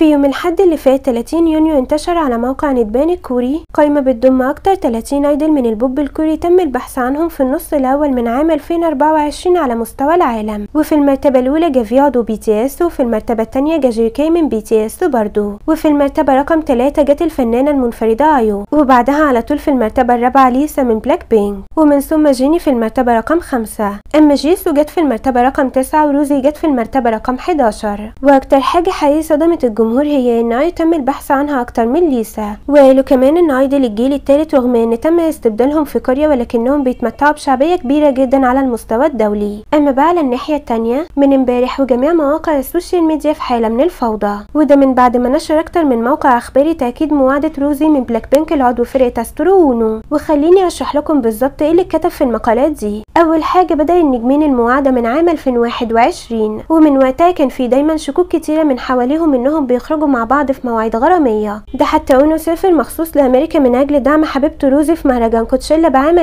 في يوم الحد اللي فات 30 يونيو انتشر على موقع نتبان الكوري قائمة بتضم أكتر 30 ايدل من البوب الكوري تم البحث عنهم في النص الأول من عام 2024 على مستوى العالم وفي المرتبة الأولى جا فيادو بي تي اس وفي المرتبة الثانية جا جيركي من بي تي اس برضه وفي المرتبة رقم 3 جت الفنانة المنفردة ايو وبعدها على طول في المرتبة الرابعة ليسا من بلاك بينك ومن ثم جيني في المرتبة رقم 5 أما جيسو جت في المرتبة رقم 9 وروزي جت في المرتبة رقم 11 وأكتر حاجة حقيقية صدمت الجمهور هي ان اي تم البحث عنها اكتر من ليسا وقالوا كمان ان اي دي للجيل التالت رغم ان تم استبدالهم في قرية ولكنهم بيتمتعوا بشعبية كبيرة جدا على المستوى الدولي اما بقى على الناحية التانية من امبارح وجميع مواقع السوشيال ميديا في حالة من الفوضى وده من بعد ما نشر اكتر من موقع اخباري تأكيد موعدة روزي من بلاك بينك العضو فرقة استرو وونو وخليني اشرح لكم بالظبط ايه اللي اتكتب في المقالات دي اول حاجة بدأ النجمين المواعدة من عام 2021 ومن وقتها كان في دايما شكوك كتيرة من حواليهم انهم بيخرجوا مع بعض في مواعيد غرامية ده حتى اونو سافر مخصوص لامريكا من اجل دعم حبيبته روزي في مهرجان كوتشيلا بعام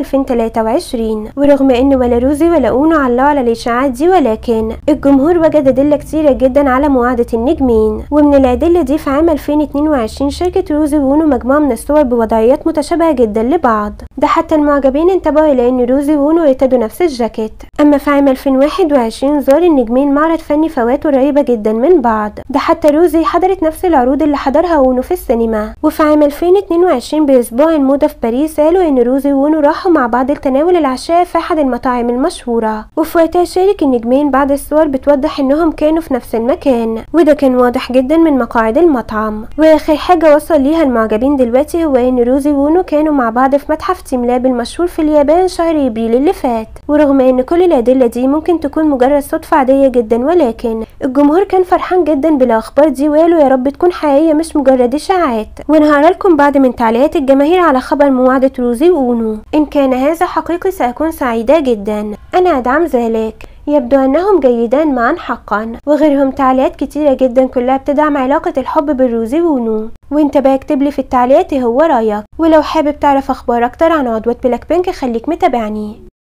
2023 ورغم ان ولا روزي ولا اونو علقوا على الاشاعات دي ولكن الجمهور وجد ادله كتيرة جدا على مواعدة النجمين ومن الادلة دي في عام 2022 شاركت روزي واونو مجموعة من الصور بوضعيات متشابهة جدا لبعض ده حتى المعجبين انتبهوا الى ان روزي واونو ارتدوا نفس الجاكيت اما في عام 2021 زار النجمين معرض فني فوات قريبة جدا من بعض ده حتى روزي حضرت نفس العروض اللي حضرها اونو في السينما وفي عام 2022 باسبوع الموضة في باريس قالوا ان روزي واونو راحوا مع بعض لتناول العشاء في احد المطاعم المشهورة وفي وقتها شارك النجمين بعض الصور بتوضح انهم كانوا في نفس المكان وده كان واضح جدا من مقاعد المطعم واخر حاجة وصل ليها المعجبين دلوقتي هو ان روزي واونو كانوا مع بعض في متحف تيم لاب المشهور في اليابان شهر ابريل اللي فات ورغم ان كل الادلة دي ممكن تكون مجرد صدفة عادية جدا ولكن الجمهور كان فرحان جدا بالاخبار دي وقالوا يا رب تكون حقيقية مش مجرد اشاعات وانا هقرا لكم بعض من تعليقات الجماهير على خبر مواعدة روزي واونو ان كان هذا حقيقي ساكون سعيدة جدا انا ادعم ذلك يبدو أنهم جيدان معا حقا وغيرهم تعليقات كتيرة جدا كلها بتدعم علاقة الحب بين روزي ونو وانت بقى اكتب لي في التعليقات هو رأيك ولو حابب تعرف أخبار أكتر عن عضوة بلاك بينك خليك متابعني